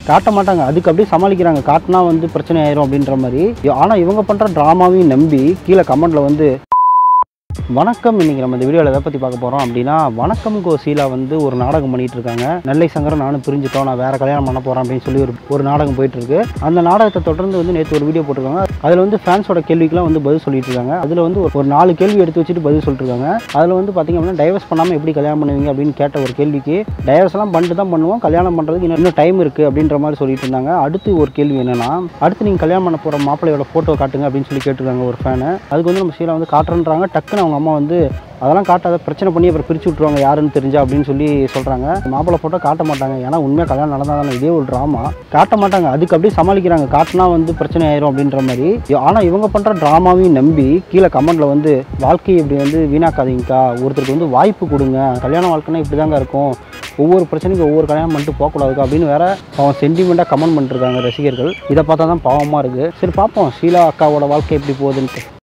காட்ட மாட்டாங்க அதுக்கு அப்படியே சமாளிக்கிறாங்க காட்டினா வந்து பிரச்சனை ஆயிரும் அப்படின்ற மாதிரி ஆனால் இவங்க பண்ணுற ட்ராமாவையும் நம்பி கீழே கமெண்ட்டில் வந்து வணக்கம் இன்னைக்கு நம்ம இந்த வீடியோவில் எதை பற்றி பார்க்க போகிறோம் அப்படின்னா வணக்கம் கோசீலா வந்து ஒரு நாடகம் பண்ணிட்டு இருக்காங்க நெல்லை சங்கரம் நானும் பிரிஞ்சுட்டோம் நான் வேற கல்யாணம் பண்ண போகிறேன் அப்படின்னு சொல்லி ஒரு ஒரு நாடகம் போயிட்டு இருக்கு அந்த நாடகத்தை தொடர்ந்து வந்து நேற்று ஒரு வீடியோ போட்டிருக்காங்க அதில் வந்து ஃபேன்ஸோட கேள்விக்கெல்லாம் வந்து பதில் சொல்லிட்டு இருக்காங்க அதில் வந்து ஒரு- ஒரு நாலு கேள்வி எடுத்து வச்சுட்டு பதில் சொல்லிட்டு இருக்காங்க அதில் வந்து பார்த்தீங்க அப்படின்னா டைவர்ஸ் பண்ணாமல் எப்படி கல்யாணம் பண்ணுவீங்க அப்படின்னு கேட்ட ஒரு கேள்விக்கு டைவர்ஸ் எல்லாம் பண்ணிட்டு தான் பண்ணுவோம் கல்யாணம் பண்ணுறதுக்கு இன்னும் இன்னும் டைம் இருக்குது அப்படின்ற மாதிரி சொல்லிட்டு இருந்தாங்க அடுத்து ஒரு கேள்வி என்னன்னா அடுத்து நீங்கள் கல்யாணம் பண்ண போகிற மாப்பிள்ளையோட ஃபோட்டோ காட்டுங்க அப்படின்னு சொல்லி கேட்டிருக்காங்க ஒரு ஃபேனு அதுக்கு வந்து நம்ம ஷீலா வந்து காட்டுறன்றாங்க டக்குன்னு அவங்க அம்மா வந்து அதெல்லாம் காட்டாத பிரச்சனை பண்ணி அப்புறம் பிரிச்சு விட்ருவாங்க யாருன்னு தெரிஞ்சா அப்படின்னு சொல்லி சொல்கிறாங்க மாப்பிள்ளை ஃபோட்டோ காட்ட மாட்டாங்க ஏன்னா உண்மையாக கல்யாணம் நடந்தால் தானே இதே ஒரு ட்ராமா காட்ட மாட்டாங்க அதுக்கு அப்படியே சமாளிக்கிறாங்க காட்டினா வந்து பிரச்சனை ஆயிரும் அப்படின்ற மாதிரி ஆனால் இவங்க பண்ணுற ட்ராமாவையும் நம்பி கீழே கமெண்ட்டில் வந்து வாழ்க்கையை இப்படி வந்து வீணாக்காதீங்கக்கா ஒருத்தருக்கு வந்து வாய்ப்பு கொடுங்க கல்யாண வாழ்க்கைனா இப்படி தாங்க இருக்கும் ஒவ்வொரு பிரச்சனைக்கும் ஒவ்வொரு கல்யாணம் பண்ணிட்டு போகக்கூடாதுக்கா அப்படின்னு வேற அவன் சென்டிமெண்ட்டாக கமெண்ட் பண்ணிருக்காங்க ரசிகர்கள் இதை பார்த்தா தான் பாவமாக இருக்குது சரி பார்ப்போம் ஷீலா அக்காவோட வாழ்க்கை எப்படி போகுதுன்ட்டு